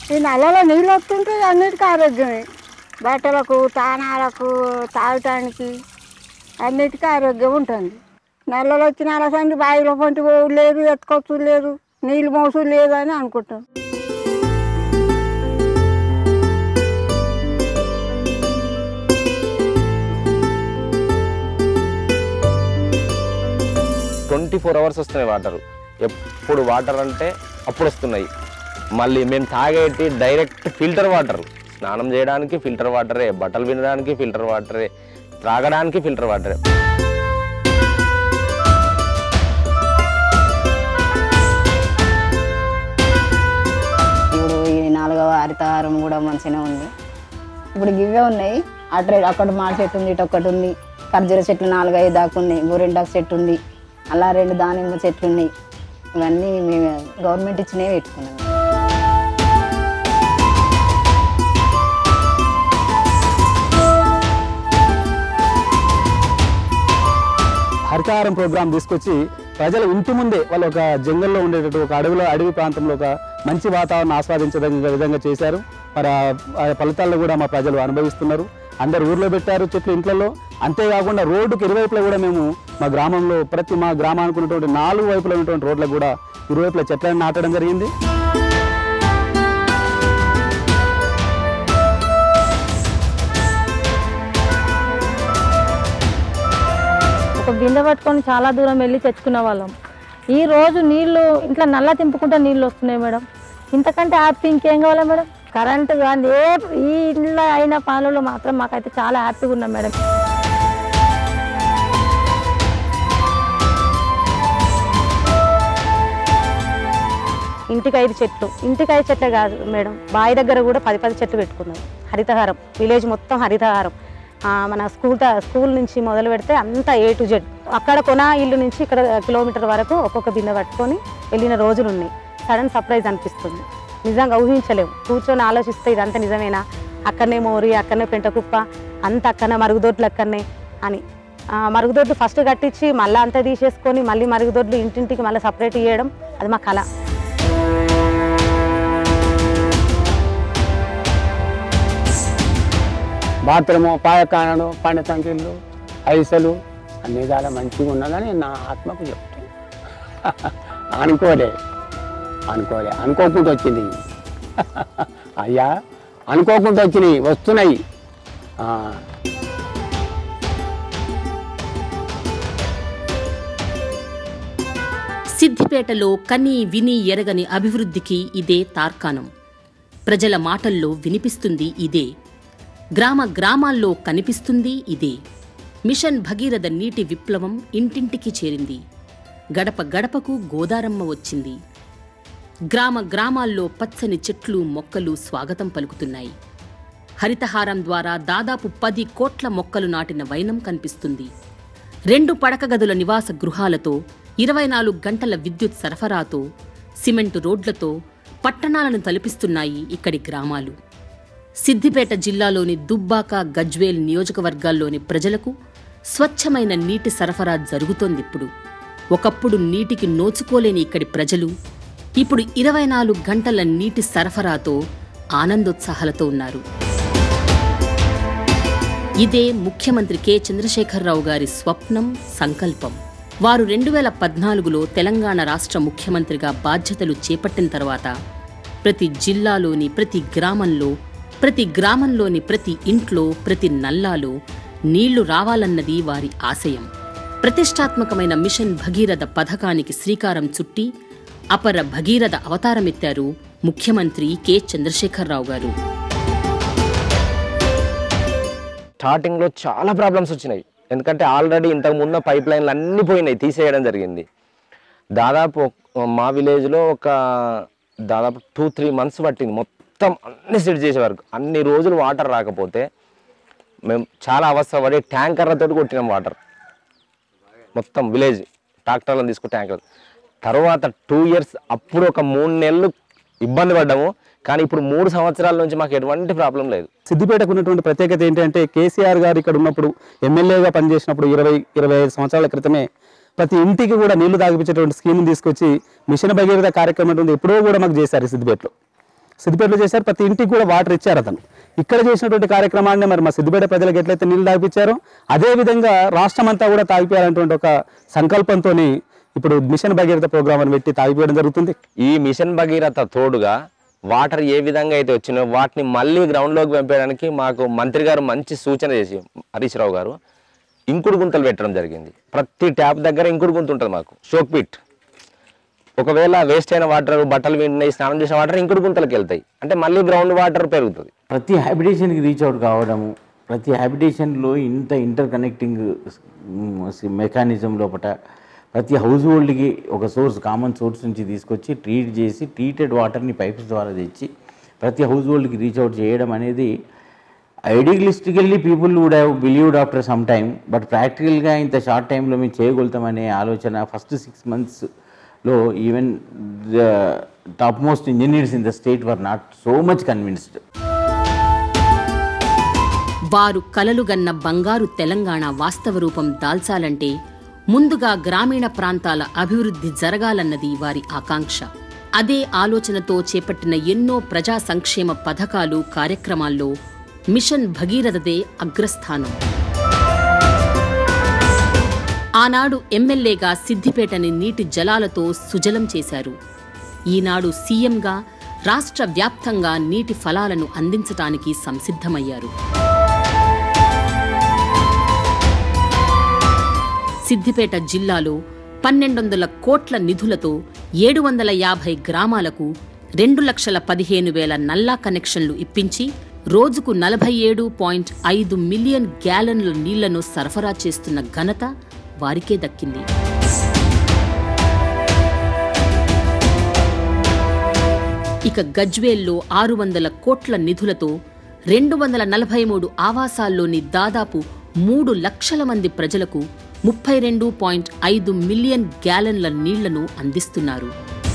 ఈ నల్లలో నీళ్ళు వస్తుంటే అన్నిటికీ ఆరోగ్యమే బట్టలకు తానాలకు తాగటానికి అన్నిటికీ ఆరోగ్యం ఉంటుంది నల్లలు వచ్చిన అలసంగి బావిలో పొంటి పోవు లేదు ఎత్తుకొచ్చు లేదు నీళ్ళు మోసు లేదు అని అనుకుంటాం ట్వంటీ ఫోర్ అవర్స్ వస్తున్నాయి వాటర్ ఎప్పుడు వాటర్ అంటే అప్పుడు వస్తున్నాయి మళ్ళీ మేము తాగేటి డైరెక్ట్ ఫిల్టర్ వాటర్ స్నానం చేయడానికి ఫిల్టర్ వాటరే బట్టలు వినడానికి ఫిల్టర్ వాటరే త్రాగడానికి ఫిల్టర్ వాటరే ఇప్పుడు ఈ నాలుగవ హరితహారం కూడా మంచిగానే ఉంది ఇప్పుడు ఇవే ఉన్నాయి అటు అక్కడ మామిడి చెట్టు ఉంది ఇటు ఒకటి ఉంది ఖర్జూర చెట్లు నాలుగైదు దాకా ఉన్నాయి గోరింటాకు చెట్టు ఉంది అలా రెండు దానిమ్మ చెట్లు ఉన్నాయి ఇవన్నీ మేము గవర్నమెంట్ ఇచ్చినవి పెట్టుకున్నాం హరితహారం ప్రోగ్రాం తీసుకొచ్చి ప్రజల ఇంటి ముందే వాళ్ళు ఒక జంగల్లో ఉండేటట్టు ఒక అడవిలో అడవి ప్రాంతంలో ఒక మంచి వాతావరణం ఆస్వాదించదగ్గ విధంగా చేశారు మరి ఆ- ఆ ఫలితాలను కూడా మా ప్రజలు అనుభవిస్తున్నారు అందరు ఊర్లో పెట్టారు చెట్లు ఇంట్లలో అంతేకాకుండా రోడ్డుకి ఇరువైపులా కూడా మేము మా గ్రామంలో ప్రతి మా గ్రామానికి ఉన్నటువంటి నాలుగు వైపులా ఉన్నటువంటి రోడ్లకు కూడా ఇరువైపులా చెట్లను నాటడం జరిగింది ఒక బిందె పట్టుకొని చాలా దూరం వెళ్ళి తెచ్చుకునే వాళ్ళం ఈ రోజు నీళ్లు ఇంట్లో నల్ల తింపుకుంటే నీళ్లు వస్తున్నాయి మేడం ఇంతకంటే హ్యాపీ ఇంకేం కావాలి మేడం కరెంటు కానీ ఏ ఈ ఇంట్లో అయిన పనులు మాత్రం మాకైతే చాలా హ్యాపీగా ఉన్నాం మేడం ఇంటికి ఐదు చెట్లు ఇంటికి ఐదు చెట్లే కాదు మేడం బావి దగ్గర కూడా పది పది చెట్లు పెట్టుకున్నాం హరితహారం విలేజ్ మొత్తం హరితహారం ఆ, మన స్కూల్ త- స్కూల్ నుంచి మొదలు పెడితే అంతా ఏ టు జెడ్ అక్కడ కొన ఇల్లు నుంచి ఇక్కడ కిలోమీటర్ వరకు ఒక్కొక్క బిందె పట్టుకొని వెళ్ళిన రోజులు ఉన్నాయి సడన్ సర్ప్రైజ్ అనిపిస్తుంది నిజంగా ఊహించలేము కూర్చొని ఆలోచిస్తే ఇదంతా నిజమేనా అక్కడనే మోరి అక్కడనే పెంటకుప్ప అంత అక్కడనే మరుగుదొడ్లు అక్కడనే అని ఆ, మరుగుదొడ్లు ఫస్ట్ కట్టించి మళ్ళీ అంతా తీసేసుకొని మళ్ళీ మరుగుదొడ్లు ఇంటింటికి మళ్ళీ సపరేట్ ఇవ్వడం అది మా కళ బాత్రూము పాయకానలు పండ సంఖ్యలు ఐసలు అన్ని చాలా మంచిగా ఉన్నదని నా ఆత్మకు చెప్తాను అనుకోలే అనుకోలే అనుకోకుండా వచ్చింది అయ్యా అనుకోకుండా వచ్చినాయి వస్తున్నాయి ఆ, సిద్దిపేటలో కని విని ఎరగని అభివృద్ధికి ఇదే తార్కాణం ప్రజల మాటల్లో వినిపిస్తుంది ఇదే గ్రామ గ్రామాల్లో కనిపిస్తుంది ఇదే మిషన్ భగీరథ నీటి విప్లవం ఇంటింటికి చేరింది గడప గడపకు గోదారమ్మ వచ్చింది గ్రామ గ్రామాల్లో పచ్చని చెట్లు మొక్కలు స్వాగతం పలుకుతున్నాయి హరితహారం ద్వారా దాదాపు పది కోట్ల మొక్కలు నాటిన వైనం కనిపిస్తుంది రెండు పడక గదుల నివాస గృహాలతో ఇరవై నాలుగు గంటల విద్యుత్ సరఫరాతో సిమెంటు రోడ్లతో పట్టణాలను తలపిస్తున్నాయి ఇక్కడి గ్రామాలు సిద్దిపేట జిల్లాలోని దుబ్బాక గజ్వేల్ నియోజకవర్గాల్లోని ప్రజలకు స్వచ్ఛమైన నీటి సరఫరా జరుగుతోందిప్పుడు ఒకప్పుడు నీటికి నోచుకోలేని ఇక్కడి ప్రజలు ఇప్పుడు ఇరవై నాలుగు గంటల నీటి సరఫరాతో ఆనందోత్సాహాలతో ఉన్నారు ఇదే ముఖ్యమంత్రి కె చంద్రశేఖరరావు గారి స్వప్నం సంకల్పం వారు రెండు వేల పద్నాలుగులో తెలంగాణ రాష్ట్ర ముఖ్యమంత్రిగా బాధ్యతలు చేపట్టిన తర్వాత ప్రతి జిల్లాలోని ప్రతి గ్రామంలో ప్రతి గ్రామంలోని ప్రతి ఇంట్లో ప్రతి నల్లాలో నీళ్లు రావాలన్నది వారి ఆశయం ప్రతిష్టాత్మకమైన మిషన్ భగీరథ పథకానికి శ్రీకారం చుట్టి అపర భగీరథ అవతారమెత్తారు ముఖ్యమంత్రి కె చంద్రశేఖరరావు గారు స్టార్టింగ్లో చాలా ప్రాబ్లమ్స్ వచ్చినాయి ఎందుకంటే ఆల్రెడీ ఇంతకు ముందు పైప్ లైన్లు అన్నీ పోయినాయి తీసేయడం జరిగింది దాదాపు ఒక- మా విలేజ్లో ఒక దాదాపు టూ త్రీ మంత్స్ పట్టింది మొత్తం అన్ని సెట్ చేసే వరకు అన్ని రోజులు వాటర్ రాకపోతే మేము చాలా అవస్థ పడి ట్యాంకర్లతో కొట్టినాం వాటర్ మొత్తం విలేజ్ ట్రాక్టర్లను తీసుకుని ట్యాంకర్ తర్వాత టూ ఇయర్స్ అప్పుడు ఒక మూడు నెలలు ఇబ్బంది పడ్డాము కానీ ఇప్పుడు మూడు సంవత్సరాల నుంచి మాకు ఎటువంటి ప్రాబ్లం లేదు సిద్దిపేటకు ఉన్నటువంటి ప్రత్యేకత ఏంటంటే కేసీఆర్ గారు ఇక్కడ ఉన్నప్పుడు ఎమ్మెల్యేగా పనిచేసినప్పుడు ఇరవై ఇరవై ఐదు సంవత్సరాల క్రితమే ప్రతి ఇంటికి కూడా నీళ్లు తాగిపించేటువంటి స్కీమ్ తీసుకొచ్చి మిషన్ భగీరథ కార్యక్రమం ఉంటుంది ఎప్పుడో కూడా మాకు చేశారు ఈ సిద్దిపేటలో సిద్దిపేటలో చేశారు ప్రతి ఇంటికి కూడా వాటర్ ఇచ్చారు అతను ఇక్కడ చేసినటువంటి కార్యక్రమాన్ని మరి మా సిద్దిపేట ప్రజలకు ఎట్లయితే నీళ్ళు తాగిపించారో అదే విధంగా రాష్ట్రం అంతా కూడా తాగిపోయాలనేటువంటి ఒక సంకల్పంతో ఇప్పుడు మిషన్ భగీరథ ప్రోగ్రామ్ అని పెట్టి తాగిపోయడం జరుగుతుంది ఈ మిషన్ భగీరథ తోడుగా వాటర్ ఏ విధంగా అయితే వచ్చినాయో వాటిని మళ్ళీ గ్రౌండ్లోకి పంపేయడానికి మాకు మంత్రి గారు మంచి సూచన చేసి హరీష్ రావు గారు ఇంకుడు గుంతలు పెట్టడం జరిగింది ప్రతి ట్యాప్ దగ్గర ఇంకుడు గుంత ఉంటుంది మాకు షోక్ పిట్ ఒకవేళ వేస్ట్ అయిన వాటర్ బట్టలు వింటున్నాయి స్నానం చేసిన వాటర్ ఇంకుడు గుంతలకు వెళ్తాయి అంటే మళ్ళీ గ్రౌండ్ వాటర్ పెరుగుతుంది ప్రతి హ్యాబిటేషన్కి రీచ్ అవుట్ కావడము ప్రతి హ్యాబిటేషన్లో ఇంత ఇంటర్ కనెక్టింగ్ మెకానిజం లోపల ప్రతి హౌస్ హోల్డ్కి ఒక సోర్స్ కామన్ సోర్స్ నుంచి తీసుకొచ్చి ట్రీట్ చేసి ట్రీటెడ్ వాటర్ని పైప్స్ ద్వారా తెచ్చి ప్రతి హౌస్ హోల్డ్కి రీచ్ అవుట్ చేయడం అనేది idealistically people would have believed after some time but ప్రాక్టికల్గా ఇంత షార్ట్ టైంలో మేము చేయగలుగుతామనే ఆలోచన ఫస్ట్ సిక్స్ మంత్స్లో even the top most engineers in the state were not so much convinced వారు కలలుగన్న బంగారు తెలంగాణ వాస్తవ రూపం దాల్చాలంటే ముందుగా గ్రామీణ ప్రాంతాల అభివృద్ధి జరగాలన్నది వారి ఆకాంక్ష అదే ఆలోచనతో చేపట్టిన ఎన్నో ప్రజా సంక్షేమ పథకాలు కార్యక్రమాల్లో మిషన్ భగీరథదే అగ్రస్థానం ఆనాడు ఎమ్మెల్యేగా సిద్దిపేటని నీటి జలాలతో సుజలం చేశారు ఈనాడు సీఎంగా రాష్ట్ర వ్యాప్తంగా నీటి ఫలాలను అందించటానికి సంసిద్ధమయ్యారు సిద్దిపేట జిల్లాలో పన్నెండొందల కోట్ల నిధులతో ఏడు వందల యాభై గ్రామాలకు రెండు లక్షల పదిహేను వేల నల్లా కనెక్షన్లు ఇప్పించి రోజుకు నలభై ఏడు పాయింట్ ఐదు మిలియన్ గ్యాలన్ల నీళ్లను సరఫరా చేస్తున్న ఘనత వారికే దక్కింది ఇక గజ్వేల్లో ఆరు వందల కోట్ల నిధులతో రెండు వందల నలభై మూడు ఆవాసాల్లోని దాదాపు మూడు లక్షల మంది ప్రజలకు ముప్పై రెండు పాయింట్ ఐదు మిలియన్ గ్యాలన్ల నీళ్లను అందిస్తున్నారు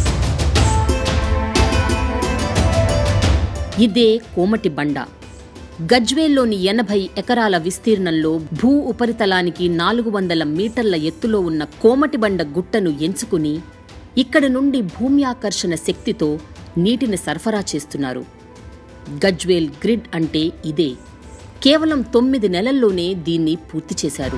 ఇదే కోమటి బండ గజ్వేల్లోని ఎనభై ఎకరాల విస్తీర్ణంలో భూ ఉపరితలానికి నాలుగు వందల మీటర్ల ఎత్తులో ఉన్న కోమటిబండ గుట్టను ఎంచుకుని ఇక్కడి నుండి భూమి ఆకర్షణ శక్తితో నీటిని సరఫరా చేస్తున్నారు గజ్వేల్ గ్రిడ్ అంటే ఇదే కేవలం తొమ్మిది నెలల్లోనే దీన్ని పూర్తి చేశారు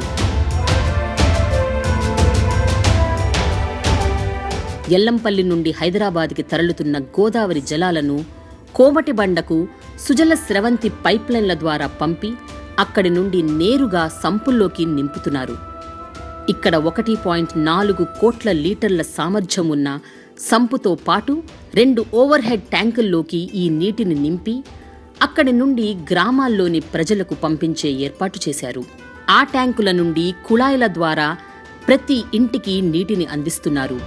ఎల్లంపల్లి నుండి హైదరాబాద్కి తరలుతున్న గోదావరి జలాలను కోమటిబండకు సుజల స్రవంతి పైప్లైన్ల ద్వారా పంపి అక్కడి నుండి నేరుగా సంపుల్లోకి నింపుతున్నారు ఇక్కడ ఒకటి పాయింట్ నాలుగు కోట్ల లీటర్ల సామర్థ్యం ఉన్న సంపుతో పాటు రెండు ఓవర్ హెడ్ ట్యాంకుల్లోకి ఈ నీటిని నింపి అక్కడి నుండి గ్రామాల్లోని ప్రజలకు పంపించే ఏర్పాటు చేశారు ఆ ట్యాంకుల నుండి కుళాయిల ద్వారా ప్రతి ఇంటికి నీటిని అందిస్తున్నారు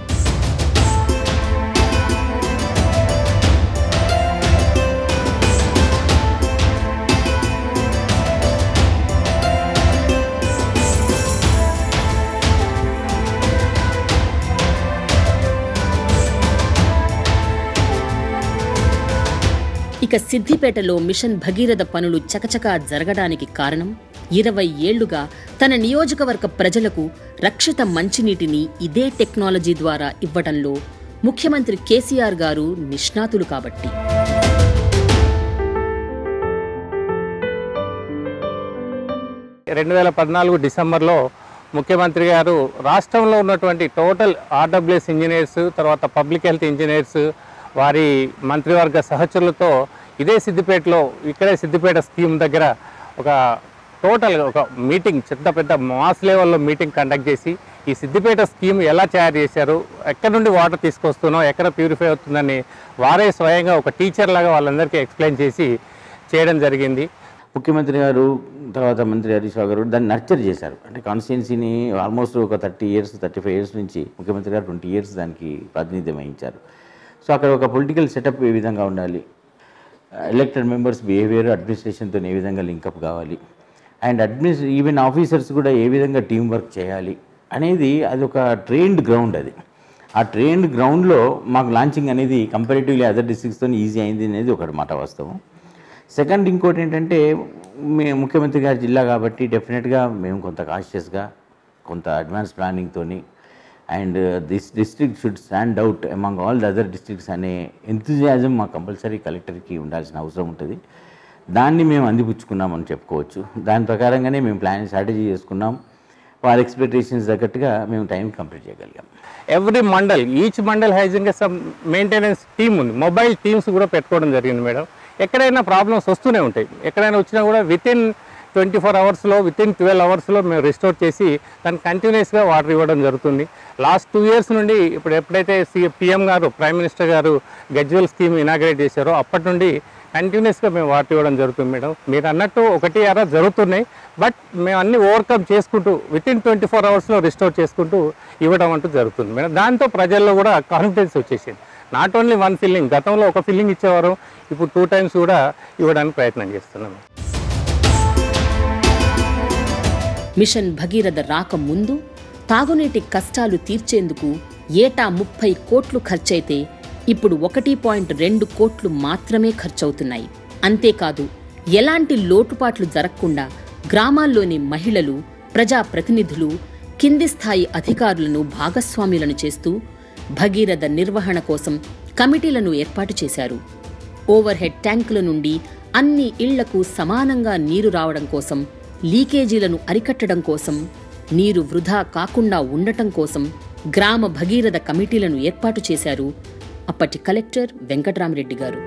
ఇక సిద్దిపేటలో మిషన్ భగీరథ పనులు చకచకా జరగడానికి కారణం ఇరవై ఏళ్లుగా తన నియోజకవర్గ ప్రజలకు రక్షిత మంచినీటిని ఇదే టెక్నాలజీ ద్వారా ఇవ్వడంలో ముఖ్యమంత్రి కేసీఆర్ గారు నిష్ణాతులు కాబట్టి రెండు వేల పద్నాలుగు డిసెంబర్లో ముఖ్యమంత్రి గారు రాష్ట్రంలో ఉన్నటువంటి టోటల్ ఆర్డబ్ల్యూఎస్ ఇంజనీర్స్ తర్వాత పబ్లిక్ హెల్త్ ఇంజనీర్స్ వారి మంత్రివర్గ సహచరులతో ఇదే సిద్దిపేటలో ఇక్కడే సిద్దిపేట స్కీమ్ దగ్గర ఒక టోటల్ ఒక మీటింగ్ పెద్ద పెద్ద మాస్ లెవెల్లో మీటింగ్ కండక్ట్ చేసి ఈ సిద్దిపేట స్కీమ్ ఎలా తయారు చేశారు ఎక్కడ నుండి వాటర్ తీసుకొస్తున్నాం ఎక్కడ ప్యూరిఫై అవుతుందని వారే స్వయంగా ఒక టీచర్ లాగా వాళ్ళందరికీ ఎక్స్ప్లెయిన్ చేసి చేయడం జరిగింది ముఖ్యమంత్రి గారు తర్వాత మంత్రి హరీష్ రావు గారు దాన్ని నర్చర్ చేశారు అంటే కాన్స్టిట్యున్సీని ఆల్మోస్ట్ ఒక thirty years thirty five years నుంచి ముఖ్యమంత్రి గారు ట్వంటీ ఇయర్స్ దానికి ప్రాతినిధ్యం వహించారు సో అక్కడ ఒక పొలిటికల్ సెటప్ ఏ విధంగా ఉండాలి ఎలక్టెడ్ మెంబర్స్ బిహేవియర్ అడ్మినిస్ట్రేషన్తో ఏ విధంగా లింకప్ కావాలి అండ్ అడ్మినిస్ ఈవెన్ ఆఫీసర్స్ కూడా ఏ విధంగా టీం వర్క్ చేయాలి అనేది అది ఒక ట్రైన్డ్ గ్రౌండ్ అది ఆ ట్రైన్డ్ గ్రౌండ్లో మాకు లాంచింగ్ అనేది కంపారిటివ్లీ అదర్ డిస్ట్రిక్ట్స్తో ఈజీ అయింది అనేది ఒకటి మాట వాస్తవం సెకండ్ ఇంకోటి ఏంటంటే మే ముఖ్యమంత్రి గారి జిల్లా కాబట్టి డెఫినెట్గా మేము కొంత కాన్షియస్గా కొంత అడ్వాన్స్ ప్లానింగ్తోని and this district should stand out among all the other districts అనే ఎంతజియాజం మా కంపల్సరీ కలెక్టర్కి ఉండాల్సిన అవసరం ఉంటుంది దాన్ని మేము అందిపుచ్చుకున్నామని చెప్పుకోవచ్చు దాని ప్రకారంగానే మేము ప్లాన్ స్ట్రాటజీ చేసుకున్నాం వాళ్ళ ఎక్స్పెక్టేషన్స్ తగ్గట్టుగా మేము టైం కంప్లీట్ చేయగలిగాం every mandal each mandal having some maintenance team ఉంది మొబైల్ టీమ్స్ కూడా పెట్టుకోవడం జరిగింది మేడం ఎక్కడైనా ప్రాబ్లమ్స్ వస్తూనే ఉంటాయి ఎక్కడైనా వచ్చినా కూడా విత్ ఇన్ ట్వంటీ ఫోర్ అవర్స్లో విత్ ఇన్ ట్వెల్వ్ అవర్స్లో మేము రిస్టోర్ చేసి దాన్ని కంటిన్యూస్గా వాటర్ ఇవ్వడం జరుగుతుంది లాస్ట్ టూ ఇయర్స్ నుండి ఇప్పుడు ఎప్పుడైతే సి పిఎం గారు ప్రైమ్ మినిస్టర్ గారు గజ్వెల్ స్కీమ్ ఇనాగ్రేట్ చేశారో అప్పటి నుండి కంటిన్యూస్గా మేము వాటర్ ఇవ్వడం జరుగుతుంది మేడం మీరు అన్నట్టు ఒకటి అర జరుగుతున్నాయి బట్ మేము అన్ని ఓవర్కమ్ చేసుకుంటూ విత్ ఇన్ ట్వంటీ ఫోర్ అవర్స్లో రిస్టోర్ చేసుకుంటూ ఇవ్వడం అంటూ జరుగుతుంది మేడం దాంతో ప్రజల్లో కూడా కాన్ఫిడెన్స్ వచ్చేసింది నాట్ ఓన్లీ వన్ ఫిల్లింగ్ గతంలో ఒక ఫిల్లింగ్ ఇచ్చేవారు ఇప్పుడు టూ టైమ్స్ కూడా ఇవ్వడానికి ప్రయత్నం చేస్తున్నాం మిషన్ భగీరథ రాకముందు తాగునీటి కష్టాలు తీర్చేందుకు ఏటా ముప్పై కోట్లు ఖర్చయితే ఇప్పుడు ఒకటి పాయింట్ రెండు కోట్లు మాత్రమే ఖర్చవుతున్నాయి అంతేకాదు ఎలాంటి లోటుపాట్లు జరగకుండా గ్రామాల్లోని మహిళలు ప్రజాప్రతినిధులు కింది స్థాయి అధికారులను భాగస్వాములను చేస్తూ భగీరథ నిర్వహణ కోసం కమిటీలను ఏర్పాటు చేశారు ఓవర్ హెడ్ ట్యాంకుల నుండి అన్ని ఇళ్లకు సమానంగా నీరు రావడం కోసం లీకేజీలను అరికట్టడం కోసం నీరు వృధా కాకుండా ఉండటం కోసం గ్రామ భగీరథ కమిటీలను ఏర్పాటు చేశారు అప్పటి కలెక్టర్ వెంకటరామరెడ్డి గారు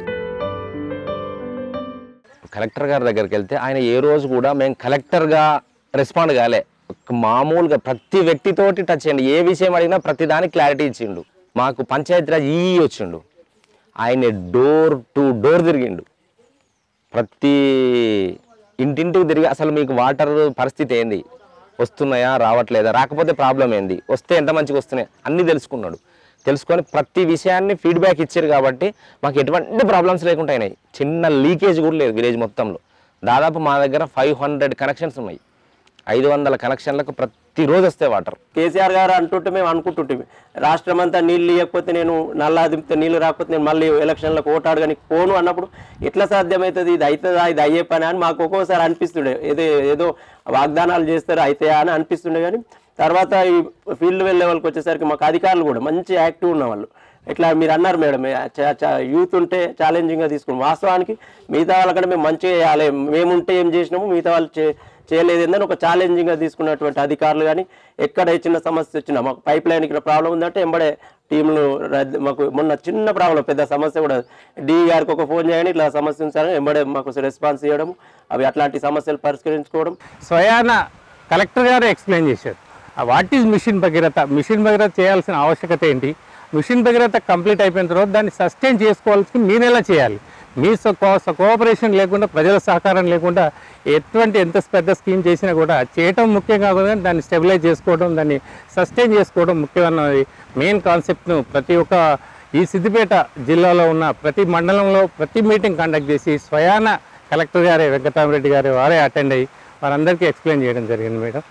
కలెక్టర్ గారి దగ్గరికి వెళ్తే ఆయన ఏ రోజు కూడా మేము కలెక్టర్గా రెస్పాండ్ కాలే ఒక మామూలుగా ప్రతి వ్యక్తితోటి టచ్ చేయండి ఏ విషయం అడిగినా ప్రతి దానికి క్లారిటీ ఇచ్చిండు మాకు పంచాయతీరాజ్ ఈ వచ్చిండు ఆయన డోర్ టు డోర్ తిరిగిండు ప్రతి ఇంటింటికి తిరిగి అసలు మీకు వాటర్ పరిస్థితి ఏంది వస్తున్నాయా రావట్లేదా రాకపోతే ప్రాబ్లం ఏంది వస్తే ఎంత మంచిగా వస్తున్నాయి అన్నీ తెలుసుకున్నాడు తెలుసుకొని ప్రతి విషయాన్ని ఫీడ్బ్యాక్ ఇచ్చారు కాబట్టి మాకు ఎటువంటి ప్రాబ్లమ్స్ లేకుండా అయినాయి చిన్న లీకేజ్ కూడా లేదు విలేజ్ మొత్తంలో దాదాపు మా దగ్గర ఫైవ్ హండ్రెడ్ కనెక్షన్స్ ఉన్నాయి ఐదు వందల కనెక్షన్లకు ప్రతిరోజు వస్తాయి వాటర్ కేసీఆర్ గారు అంటుంటే మేము అనుకుంటుంటే రాష్ట్రం అంతా నీళ్ళు ఇవ్వకపోతే నేను నల్లా దింపితే నీళ్ళు రాకపోతే నేను మళ్ళీ ఎలక్షన్లకు ఓటాడు కానీ పోను అన్నప్పుడు ఎట్లా సాధ్యమవుతుంది ఇది అవుతుందా ఇది అయ్యే పని అని మాకు ఒక్కోసారి అనిపిస్తుండే ఏదో ఏదో వాగ్దానాలు చేస్తారు అవుతాయా అని అనిపిస్తుండే కానీ తర్వాత ఈ ఫీల్డ్ లెవెల్కి వచ్చేసరికి మాకు అధికారులు కూడా మంచి యాక్టివ్ ఉన్న వాళ్ళు ఇట్లా మీరు అన్నారు మేడం యూత్ ఉంటే ఛాలెంజింగ్గా తీసుకున్నాం వాస్తవానికి మిగతా వాళ్ళకంటే మేము మంచిగా చేయాలి మేముంటే ఏం చేసినాము మిగతా వాళ్ళు చే చేయలేదు ఏందని ఒక ఛాలెంజింగ్గా తీసుకున్నటువంటి అధికారులు కానీ ఎక్కడ ఏ చిన్న సమస్య వచ్చినా మాకు పైప్ లైన్ ఇక్కడ ప్రాబ్లం ఉందంటే ఎంబడే టీంలు రద్దు- మాకు మొన్న చిన్న ప్రాబ్లం పెద్ద సమస్య కూడా డి గారికి ఒక ఫోన్ చేయండి ఇట్లా సమస్య ఉంది సార్ అని ఎంబడే మాకు రెస్పాన్స్ ఇవ్వడం అవి అట్లాంటి సమస్యలు పరిష్కరించుకోవడం స్వయాన కలెక్టర్ గారు ఎక్స్ప్లెయిన్ చేశారు what is mission Bhagiratha mission Bhagiratha చేయాల్సిన ఆవశ్యకత ఏంటి మిషన్ భగీరథ కంప్లీట్ అయిపోయిన తర్వాత దాన్ని సస్టైన్ చేసుకోవాల్సి మీరు ఎలా చేయాలి మీ కోఆపరేషన్ లేకుండా ప్రజల సహకారం లేకుండా ఎటువంటి ఎంత పెద్ద స్కీమ్ చేసినా కూడా చేయటం ముఖ్యం కాకుండా దాన్ని స్టెబిలైజ్ చేసుకోవడం దాన్ని సస్టైన్ చేసుకోవడం ముఖ్యమైన మెయిన్ కాన్సెప్ట్ను ప్రతి ఒక్క ఈ సిద్దిపేట జిల్లాలో ఉన్న ప్రతి మండలంలో ప్రతి మీటింగ్ కండక్ట్ చేసి స్వయాన కలెక్టర్ గారే వెంకటరామరెడ్డి గారే వారే అటెండ్ అయ్యి వారందరికీ ఎక్స్ప్లెయిన్ చేయడం జరిగింది మేడం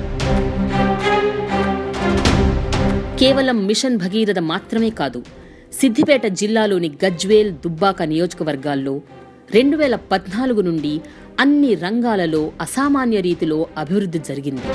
కేవలం మిషన్ భగీరథ మాత్రమే కాదు సిద్దిపేట జిల్లాలోని గజ్వేల్ దుబ్బాక నియోజకవర్గాల్లో రెండు వేల పద్నాలుగు నుండి అన్ని రంగాలలో అసామాన్య రీతిలో అభివృద్ధి జరిగింది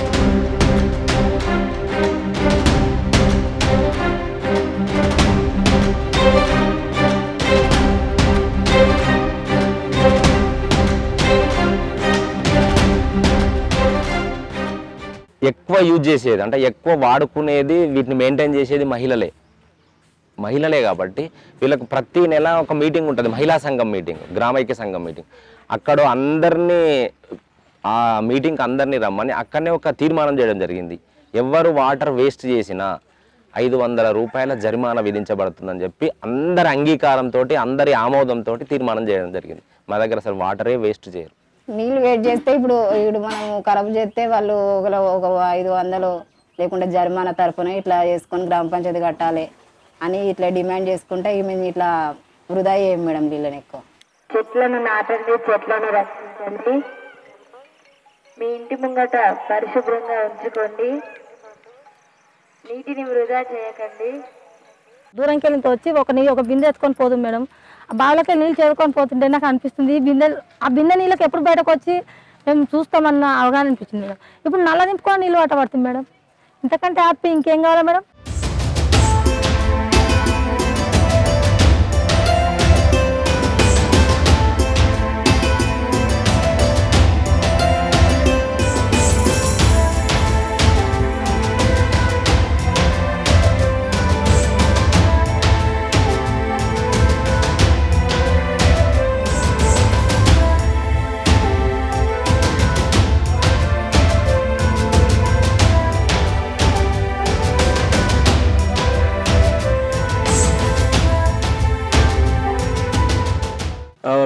ఎక్కువ యూజ్ చేసేది అంటే ఎక్కువ వాడుకునేది వీటిని మెయింటైన్ చేసేది మహిళలే మహిళలే కాబట్టి వీళ్ళకు ప్రతి నెల ఒక మీటింగ్ ఉంటుంది మహిళా సంఘం మీటింగ్ గ్రామైక్య సంఘం మీటింగ్ అక్కడ అందరినీ ఆ మీటింగ్కి అందరినీ రమ్మని అక్కడనే ఒక తీర్మానం చేయడం జరిగింది ఎవరు వాటర్ వేస్ట్ చేసినా ఐదు వందల రూపాయల జరిమానా విధించబడుతుందని చెప్పి అందరి అంగీకారంతో అందరి ఆమోదంతో తీర్మానం చేయడం జరిగింది మా దగ్గర అసలు వాటరే వేస్ట్ చేయరు నీళ్ళు వేడి చేస్తే ఇప్పుడు ఇప్పుడు మనం ఖరాబ్ చేస్తే వాళ్ళు ఒక ఒక ఐదు వందలు లేకుంటే జరిమానా తరపున ఇట్లా చేసుకొని గ్రామ పంచాయతీ కట్టాలి అని ఇట్లా డిమాండ్ చేసుకుంటే ఇక మేము ఇట్లా వృధా చేయం మేడం నీళ్ళని ఎక్కువ చెట్లను నాటండి చెట్లను రక్షించండి మీ ఇంటి ముంగట పరిశుభ్రంగా ఉంచుకోండి నీటిని వృధా చేయకండి దూరంకి వెళ్ళి వచ్చి ఒక నీళ్ళు ఒక బిందె ఎత్తుకొని పోదు మేడం ఆ బావిలోకి నీళ్ళు చేరుకొని పోతుంటే నాకు అనిపిస్తుంది ఈ బిందె ఆ బిందె నీళ్ళకి ఎప్పుడు బయటకు వచ్చి మేము చూస్తామన్న అవగాహన అనిపించింది మేడం ఇప్పుడు నల్ల నింపుకొని నీళ్ళు పట్టబడుతుంది మేడం ఇంతకంటే హ్యాపీ ఇంకేం కావాలా మేడం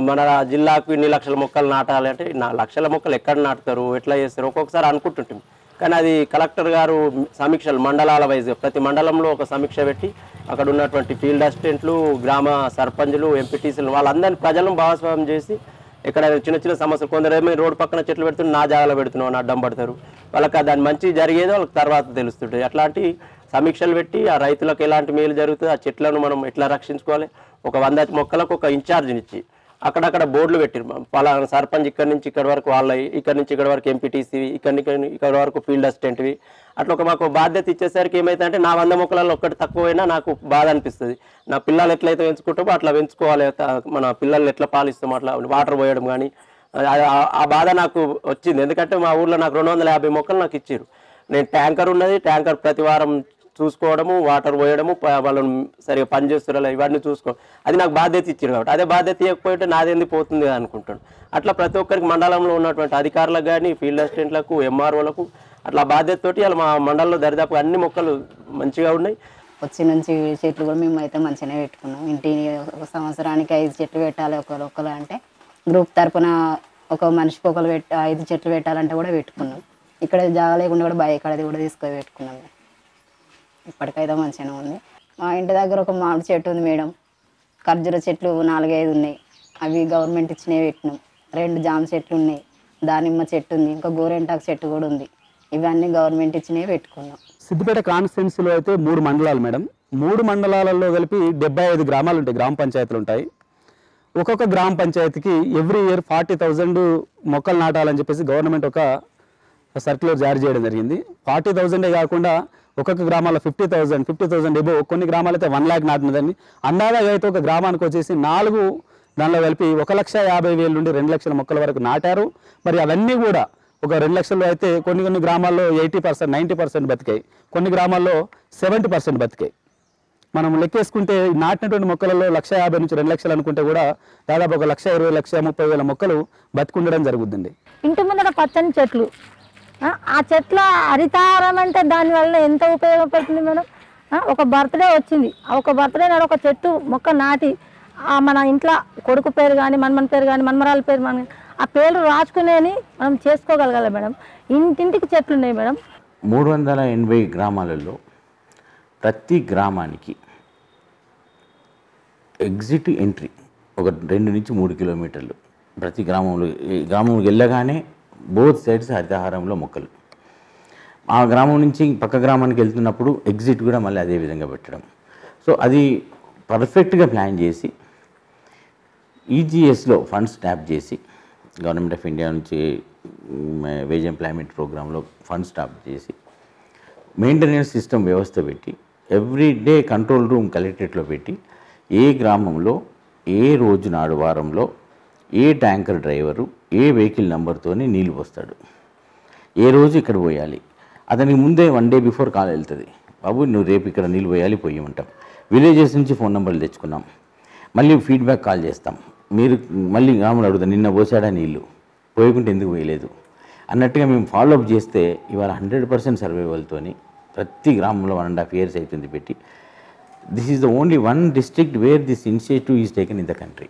మన జిల్లాకు ఇన్ని లక్షల మొక్కలు నాటాలి అంటే నా లక్షల మొక్కలు ఎక్కడ నాటుతారు ఎట్లా చేస్తారు ఒక్కొక్కసారి అనుకుంటుంటాం కానీ అది కలెక్టర్ గారు సమీక్షలు మండలాల వైజ్ ప్రతి మండలంలో ఒక సమీక్ష పెట్టి అక్కడ ఉన్నటువంటి ఫీల్డ్ అసిస్టెంట్లు గ్రామ సర్పంచులు ఎంపీటీసీలు వాళ్ళందరినీ ప్రజలను భాగస్వామ్యం చేసి ఇక్కడ చిన్న చిన్న సమస్యలు కొందరు ఏమో రోడ్డు పక్కన చెట్లు పెడుతున్నారు నా జాగాలో పెడుతున్నావు అని అడ్డం పడతారు వాళ్ళకి ఆ దాని మంచి జరిగేది వాళ్ళకి తర్వాత తెలుస్తుంటుంది అట్లాంటి సమీక్షలు పెట్టి ఆ రైతులకు ఎలాంటి మేలు జరుగుతుంది ఆ చెట్లను మనం ఎట్లా రక్షించుకోవాలి ఒక వంద మొక్కలకు ఒక ఇన్ఛార్జిని ఇచ్చి అక్కడక్కడ బోర్డులు పెట్టిరు పలానా సర్పంచ్ ఇక్కడ నుంచి ఇక్కడ వరకు వాళ్ళ ఇక్కడ నుంచి ఇక్కడ వరకు ఎంపీటీసీ ఇక్కడ నుంచి ఇక్కడ వరకు ఫీల్డ్ అసిస్టెంట్వి అట్లా ఒక మాకు బాధ్యత ఇచ్చేసరికి ఏమైతుందంటే నా వంద మొక్కలలో ఒక్కటి తక్కువైనా నాకు బాధ అనిపిస్తుంది నా పిల్లలు ఎట్లయితే పెంచుకుంటామో అట్లా పెంచుకోవాలి త- మన పిల్లల్ని ఎట్లా పాలిస్తామో అట్లా వాటర్ పోయడం కానీ ఆ- ఆ బాధ నాకు వచ్చింది ఎందుకంటే మా ఊర్లో నాకు రెండు వందల యాభై మొక్కలు నాకు ఇచ్చారు నేను ట్యాంకర్ ఉన్నది ట్యాంకర్ ప్రతి వారం చూసుకోవడము వాటర్ పోయడము ప- వాళ్ళని సరిగా పని చేస్తున్నారా ఇవన్నీ చూసుకో అది నాకు బాధ్యత ఇచ్చారు కాబట్టి అదే బాధ్యత ఇవ్వకపోతే నాదేంది పోతుంది కదా అనుకుంటాను అట్లా ప్రతి ఒక్కరికి మండలంలో ఉన్నటువంటి అధికారులకు కానీ ఫీల్డ్ అసిస్టెంట్లకు ఎంఆర్ఓలకు అట్లా బాధ్యతతోటి వాళ్ళ మా మండలంలో దరిదాపు అన్ని మొక్కలు మంచిగా ఉన్నాయి వచ్చి నుంచి చెట్లు కూడా మేము అయితే మంచిగానే పెట్టుకున్నాం ఇంటిని ఒక సంవత్సరానికి ఐదు చెట్లు పెట్టాలి ఒకరు ఒకరు అంటే గ్రూప్ తరపున ఒక మనిషికి ఒకరు పెట్టి ఐదు చెట్లు పెట్టాలంటే కూడా పెట్టుకున్నాం ఇక్కడ జాగా లేకుండా కూడా బాయ్ కడది కూడా తీసుకొని పెట్టుకున్నాం ఇప్పటికైతే మంచిగానే ఉంది మా ఇంటి దగ్గర ఒక మామిడి చెట్టు ఉంది మేడం ఖర్జూర చెట్లు నాలుగైదు ఉన్నాయి అవి గవర్నమెంట్ ఇచ్చినవి పెట్టినాం రెండు జామ చెట్లు ఉన్నాయి దానిమ్మ చెట్టు ఉంది ఇంకా గోరెంటాకు చెట్టు కూడా ఉంది ఇవన్నీ గవర్నమెంట్ ఇచ్చినవి పెట్టుకున్నాం సిద్దిపేట కాన్స్టిట్యున్సీలో అయితే మూడు మండలాలు మేడం మూడు మండలాలలో కలిపి డెబ్బై ఐదు గ్రామాలు ఉంటాయి గ్రామ పంచాయతీలు ఉంటాయి ఒక్కొక్క గ్రామ పంచాయతీకి ఎవ్రీ ఇయర్ ఫార్టీ థౌజండ్ మొక్కలు నాటాలని చెప్పేసి గవర్నమెంట్ ఒక సర్క్యులర్ జారీ చేయడం జరిగింది ఫార్టీ థౌజండే కాకుండా ఒక్కొక్క గ్రామాల్లో fifty thousand fifty thousand above కొన్ని గ్రామాలు అయితే వన్ ల్యాక్ నాటినదండి అందాజగా అయితే ఒక గ్రామానికి వచ్చేసి నాలుగు దానిలో కలిపి ఒక లక్ష యాభై వేల నుండి రెండు లక్షల మొక్కల వరకు నాటారు మరి అవన్నీ కూడా ఒక రెండు లక్షలు అయితే కొన్ని కొన్ని గ్రామాల్లో ఎయిటీ పర్సెంట్ నైంటీ పర్సెంట్ బతికాయి కొన్ని గ్రామాల్లో సెవెంటీ పర్సెంట్ బతికాయి మనం లెక్కేసుకుంటే నాటినటువంటి మొక్కలలో లక్ష యాభై నుంచి రెండు లక్షలు అనుకుంటే కూడా దాదాపు ఒక లక్ష ఇరవై లక్ష ముప్పై వేల మొక్కలు బతికుండడం జరుగుతుంది ఇంటి ముందర పచ్చని చెట్లు ఆ, ఆ చెట్ల హరితారం అంటే దానివల్ల ఎంత ఉపయోగపడుతుంది మేడం ఆ, ఒక బర్త్డే వచ్చింది ఆ ఒక బర్త్డే నాడు ఒక చెట్టు మొక్క నాటి ఆ మన ఇంట్లో కొడుకు పేరు కానీ మన్మన్ పేరు కానీ మన్మరాల పేరు మన ఆ పేర్లు రాసుకునేని మనం చేసుకోగలగాలి మేడం ఇంటింటికి చెట్లు ఉన్నాయి మేడం మూడు వందల ఎనభై గ్రామాలలో ప్రతి గ్రామానికి ఎగ్జిట్ ఎంట్రీ ఒక రెండు నుంచి మూడు కిలోమీటర్లు ప్రతి గ్రామంలో ఈ గ్రామంలోకి వెళ్ళగానే బోత్ సైడ్స్ హరితహారంలో మొక్కలు ఆ గ్రామం నుంచి పక్క గ్రామానికి వెళ్తున్నప్పుడు ఎగ్జిట్ కూడా మళ్ళీ అదే విధంగా పెట్టడం సో అది పర్ఫెక్ట్గా ప్లాన్ చేసి ఈజీఎస్లో ఫండ్స్ ట్యాప్ చేసి గవర్నమెంట్ ఆఫ్ ఇండియా నుంచి వేజ్ ఎంప్లాయ్మెంట్ ప్రోగ్రాంలో ఫండ్స్ ట్యాప్ చేసి మెయింటెనెన్స్ సిస్టమ్ వ్యవస్థ పెట్టి ఎవ్రీ డే కంట్రోల్ రూమ్ కలెక్టరేట్లో పెట్టి ఏ గ్రామంలో ఏ రోజు నాడు వారంలో ఏ ట్యాంకర్ డ్రైవరు ఏ వెహికల్ నెంబర్తోని నీళ్ళు పోస్తాడు ఏ రోజు ఇక్కడ పోయాలి అతనికి ముందే వన్ డే బిఫోర్ కాల్ వెళ్తుంది బాబు నువ్వు రేపు ఇక్కడ నీళ్ళు పోయాలి పోయి ఉంటాం విలేజెస్ నుంచి ఫోన్ నెంబర్లు తెచ్చుకున్నాం మళ్ళీ ఫీడ్బ్యాక్ కాల్ చేస్తాం మీరు మళ్ళీ గ్రామంలో అడుగుతాం నిన్న పోసాడా నీళ్ళు పోయకుంటే ఎందుకు పోయలేదు అన్నట్టుగా మేము ఫాలోఅప్ చేస్తే ఇవాళ హండ్రెడ్ పర్సెంట్ సర్వైవల్తోని ప్రతి గ్రామంలో వన్ అండ్ హాఫ్ ఇయర్స్ అవుతుంది పెట్టి this is the only one district where this initiative is taken in the country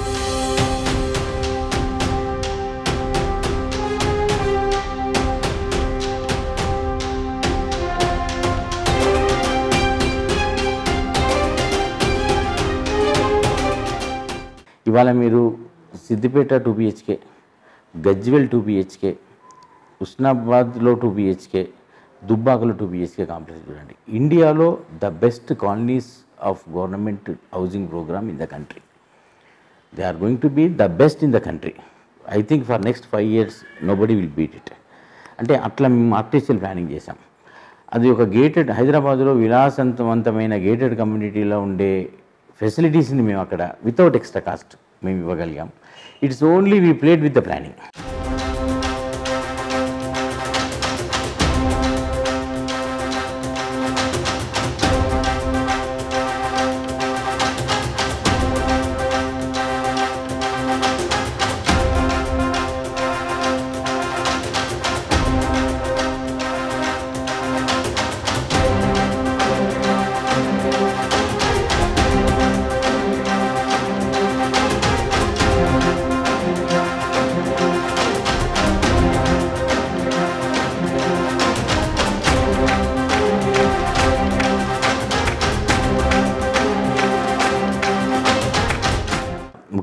ఇవాళ మీరు Siddipet two BHK Gajwel two BHK ఉస్నాబాద్లో టూ బిహెచ్కే దుబ్బాకలో టూ బిహెచ్కే కాంప్లెక్స్ చూడండి ఇండియాలో the best colonies of government housing program in the country they are going to be the best in the country I think for next five years nobody will beat it అంటే అట్లా మేము artificial planning చేసాం అది ఒక gated హైదరాబాద్లో విలాసవంతమైన gated కమ్యూనిటీలో ఉండే ఫెసిలిటీస్ని మేము అక్కడ వితౌట్ ఎక్స్ట్రా కాస్ట్ మేము ఇవ్వగలిగాం it's only we played with the planning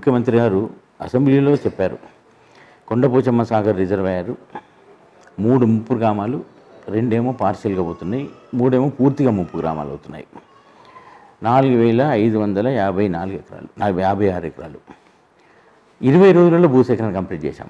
ముఖ్యమంత్రి గారు అసెంబ్లీలో చెప్పారు కొండపోచమ్మ సాగర్ రిజర్వాయర్ మూడు ముప్పు గ్రామాలు రెండేమో పార్షియల్గా పోతున్నాయి మూడేమో పూర్తిగా ముప్పు గ్రామాలు అవుతున్నాయి నాలుగు వేల ఐదు వందల యాభై నాలుగు ఎకరాలు నా- యాభై ఆరు ఎకరాలు ఇరవై రోజులలో భూసేకరణ కంప్లీట్ చేశాం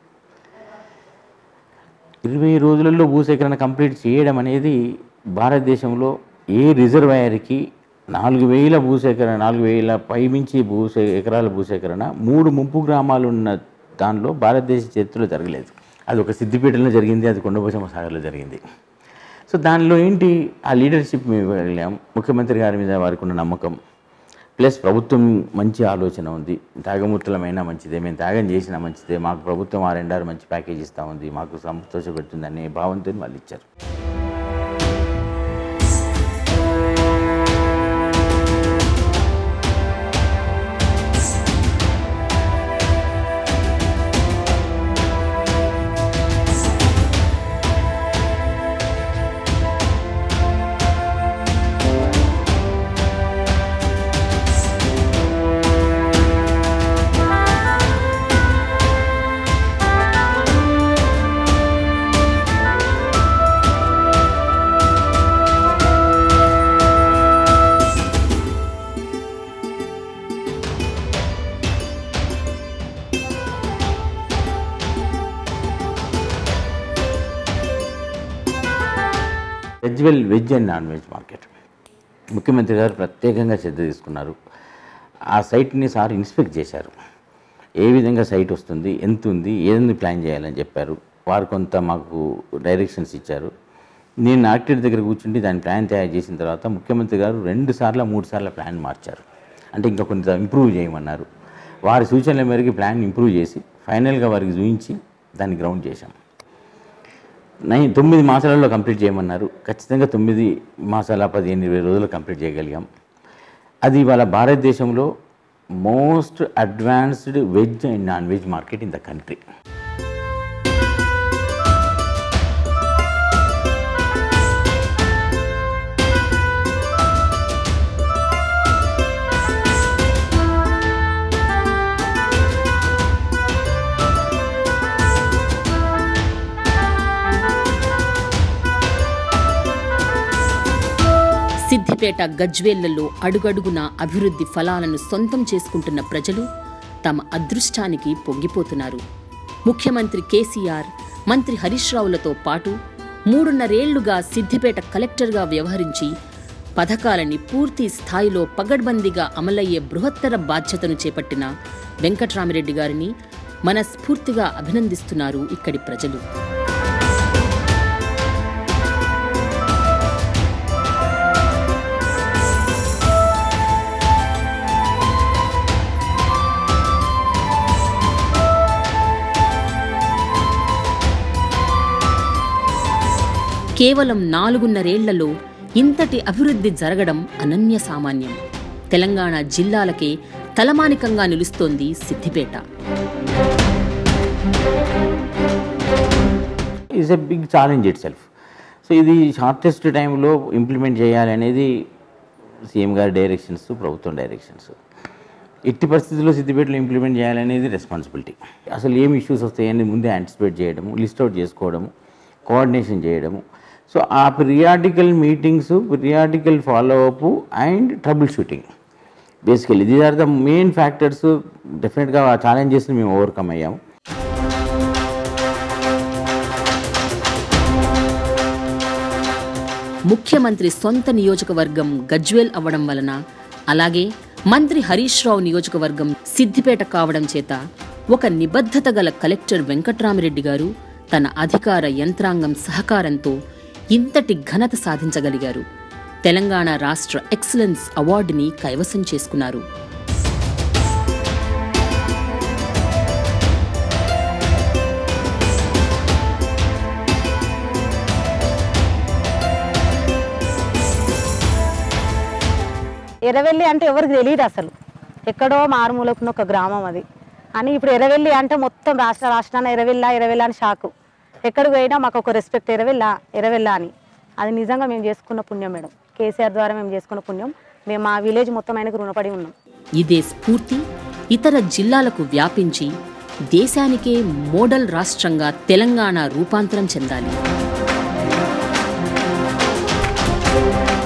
ఇరవై రోజులలో భూసేకరణ కంప్లీట్ చేయడం అనేది భారతదేశంలో ఏ రిజర్వాయర్కి నాలుగు వేల భూసేకరణ నాలుగు వేల పైమించి భూసే ఎకరాల భూసేకరణ మూడు ముంపు గ్రామాలు ఉన్న దానిలో భారతదేశ చరిత్రలో జరగలేదు అది ఒక సిద్దిపేటలో జరిగింది అది కొండపోచమ్మ సాగర్లో జరిగింది సో దానిలో ఏంటి ఆ లీడర్షిప్ మేము ఇవ్వగలిగాం ముఖ్యమంత్రి గారి మీద వారికి ఉన్న నమ్మకం ప్లస్ ప్రభుత్వం మంచి ఆలోచన ఉంది త్యాగమూర్తులమైనా మంచిదే మేము త్యాగం చేసినా మంచిదే మాకు ప్రభుత్వం ఆ రెండారు మంచి ప్యాకేజ్ ఇస్తూ ఉంది మాకు సంతోషపెడుతుంది అనే భావంతో వాళ్ళు ఇచ్చారు వెజ్వెల్ veg and non veg market ముఖ్యమంత్రి గారు ప్రత్యేకంగా శ్రద్ధ తీసుకున్నారు ఆ సైట్ని సార్ ఇన్స్పెక్ట్ చేశారు ఏ విధంగా సైట్ వస్తుంది ఎంత ఉంది ఏది ప్లాన్ చేయాలని చెప్పారు వారు కొంత మాకు డైరెక్షన్స్ ఇచ్చారు నేను ఆర్కిటెక్ట్ దగ్గర కూర్చుండి దాని ప్లాన్ తయారు చేసిన తర్వాత ముఖ్యమంత్రి గారు రెండు సార్లు మూడు సార్లు ప్లాన్ మార్చారు అంటే ఇంకా కొంత ఇంప్రూవ్ చేయమన్నారు వారి సూచనల మేరకు ప్లాన్ ఇంప్రూవ్ చేసి ఫైనల్గా వారికి చూపించి దాన్ని గ్రౌండ్ చేశాం నైన్ తొమ్మిది మాసాలలో కంప్లీట్ చేయమన్నారు ఖచ్చితంగా తొమ్మిది మాసాల పదిహేను ఇరవై రోజులు కంప్లీట్ చేయగలిగాం అది ఇవాళ భారతదేశంలో most advanced veg and non veg market in the country Siddipet గజ్వేళ్లలో అడుగడుగునా అభివృద్ధి ఫలాలను సొంతం చేసుకుంటున్న ప్రజలు తమ అదృష్టానికి పొంగిపోతున్నారు ముఖ్యమంత్రి కేసీఆర్ మంత్రి హరీష్ రావులతో పాటు మూడున్నరేళ్లుగా సిద్దిపేట కలెక్టర్గా వ్యవహరించి పథకాలని పూర్తి స్థాయిలో పగడ్బందీగా అమలయ్యే బృహత్తర బాధ్యతను చేపట్టిన వెంకట్రామిరెడ్డి గారిని మనస్ఫూర్తిగా అభినందిస్తున్నారు ఇక్కడి ప్రజలు కేవలం నాలుగున్నరేళ్లలో ఇంతటి అభివృద్ధి జరగడం అనన్య సామాన్యం తెలంగాణ జిల్లాలకే తలమానికంగా నిలుస్తోంది Siddipet is a big challenge itself so ఇది షార్టెస్ట్ టైంలో ఇంప్లిమెంట్ చేయాలి అనేది సీఎం గారి డైరెక్షన్స్ ప్రభుత్వం డైరెక్షన్స్ ఎట్టి పరిస్థితుల్లో సిద్దిపేటలో ఇంప్లిమెంట్ చేయాలనేది రెస్పాన్సిబిలిటీ అసలు ఏం ఇష్యూస్ వస్తాయని ముందే యాంటిసిపేట్ చేయడము లిస్ట్ అవుట్ చేసుకోవడము కోఆర్డినేషన్ చేయడము so uh periodical meetings periodical follow up and troubleshooting basically these are the main factors డెఫినెట్గా ఆ ఛాలెంజెస్ని మేము ఓవర్కమ్ అయ్యాము ముఖ్యమంత్రి సొంత నియోజకవర్గం గజ్వేల్ అవ్వడం వలన అలాగే మంత్రి హరీష్ రావు నియోజకవర్గం సిద్దిపేట కావడం చేత ఒక నిబద్ధత గల కలెక్టర్ వెంకట్రామిరెడ్డి గారు తన అధికార యంత్రాంగం సహకారంతో ఇంతటి ఘనత సాధించగలిగారు తెలంగాణ రాష్ట్ర ఎక్సలెన్స్ అవార్డుని కైవసం చేసుకున్నారు ఎర్రవెల్లి అంటే ఎవరికి తెలియదు అసలు ఎక్కడో మారుమూలకున్న ఒక గ్రామం అది అని ఇప్పుడు ఎర్రవెల్లి అంటే మొత్తం రాష్ట్ర రాష్ట్రాన ఎర్రవెల్లా ఎర్రవెల్లా అని షాకు ఎక్కడికి పోయినా మాకు ఒక రెస్పెక్ట్ ఎర్రవెల్లా ఎర్రవెల్లా అని అది నిజంగా మేము చేసుకున్న పుణ్యం మేడం కేసీఆర్ ద్వారా మేము చేసుకున్న పుణ్యం మేము మా విలేజ్ మొత్తం ఆయనకు రుణపడి ఉన్నాం ఇదే స్ఫూర్తి ఇతర జిల్లాలకు వ్యాపించి దేశానికే మోడల్ రాష్ట్రంగా తెలంగాణ రూపాంతరం చెందాలి